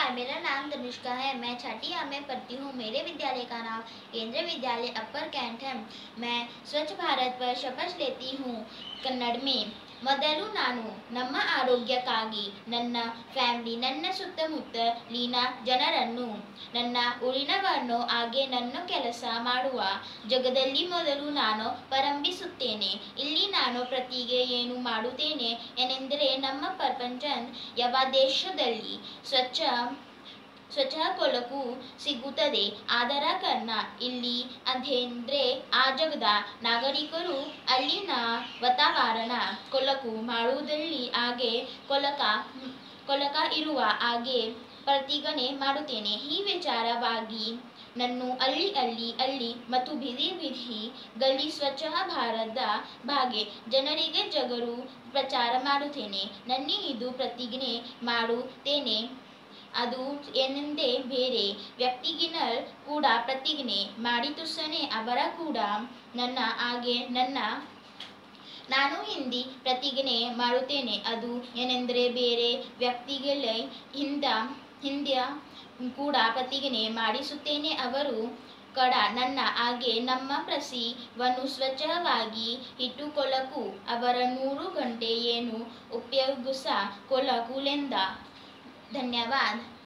नमस्कार मेरा नाम तनुष्का है मैं छठी आ में पढ़ती हूँ मेरे विद्यालय का नाम केंद्रीय विद्यालय अपर कैंट है मैं स्वच्छ भारत पर शपथ लेती हूँ ಕನ್ನಡ में ಮೊದಲು ನಾನು ನಮ್ಮ ಆರೋಗ್ಯಕ್ಕಾಗಿ ನನ್ನ ಫ್ಯಾಮಿಲಿ ನನ್ನ ಸುತ್ತಮುತ್ತಲಿನ ಜನರನ್ನು ನನ್ನ ಉಳಿನವನ್ನು ಹಾಗೆ ನನ್ನ ಕೆಲಸ ಮಾಡುವ ಜಗದಲ್ಲಿ ಮೊದಲು ನಾನು ಪ್ರಾರಂಭಿಸುತ್ತೇನೆ ಇಲ್ಲಿ ನಾನು ಪ್ರತಿಗೆ ಏನು ಮಾಡುತ್ತೇನೆ ಏನೆಂದರೆ ನಮ್ಮ ಪ್ರಪಂಚ ಯಾವ ದೇಶದಲ್ಲಿ ಸ್ವಚ್ಛ ಸ್ವಚ್ಛ ಕೊಳಕು ಸಿಗುತ್ತದೆ ಆದರ ಕಾರಣ ಇಲ್ಲಿ ಅದೇಂದ್ರೆ ಆ ಜಗದ ನಾಗರಿಕರು ಅಲ್ಲಿನ ವಾತಾವರಣ ಕೊಳಕು ಮಾಡುವುದರಲ್ಲಿ ಹಾಗೆ ಕೊಳಕ ಕೊಳಕ ಇರುವ ಹಾಗೆ ಪ್ರತಿಗಣೆ ಮಾಡುತ್ತೇನೆ ಈ ವಿಚಾರವಾಗಿ ನಾನು ಅಲ್ಲಿ ಅಲ್ಲಿ ಅಲ್ಲಿ ಮತ್ತು ಬೀದಿ ಬೀದಿ ಗಲ್ಲಿ ಸ್ವಚ್ಛ ಭಾರತದ ಬಗ್ಗೆ ಜನರಿಗೆ ಜಗರು ಪ್ರಚಾರ ಮಾಡುತ್ತೇನೆ ನನ್ನ ಇದು ಪ್ರತಿಜ್ಞೆ ಮಾಡುತ್ತೇನೆ ಅದು ಏನೆಂದೇ ಬೇರೆ ವ್ಯಕ್ತಿಗಿನ ಕೂಡ ಪ್ರತಿಜ್ಞೆ ಮಾಡಿತುಸನೆ ಅವರ ಕೂಡ ನನ್ನ ಹಾಗೆ ನನ್ನ ನಾನು ಹಿಂದಿ ಪ್ರತಿಜ್ಞೆ ಮಾಡುತ್ತೇನೆ ಅದು ಏನೆಂದರೆ ಬೇರೆ ವ್ಯಕ್ತಿಗಳ ಹಿಂದ ಹಿಂದಿಯ ಕೂಡ ಪ್ರತಿಜ್ಞೆ ಮಾಡಿಸುತ್ತೇನೆ ಅವರು ಕಡ ನನ್ನ ಹಾಗೆ ನಮ್ಮ ಪ್ರಸಿವನ್ನು ಸ್ವಚ್ಛವಾಗಿ ಇಟ್ಟುಕೊಳ್ಳಕು ಅವರ ನೂರು ಗಂಟೆ ಏನು ಉಪಯೋಗಿಸ ಕೊಳಕುಲೆಂದ ಧನ್ಯವಾದ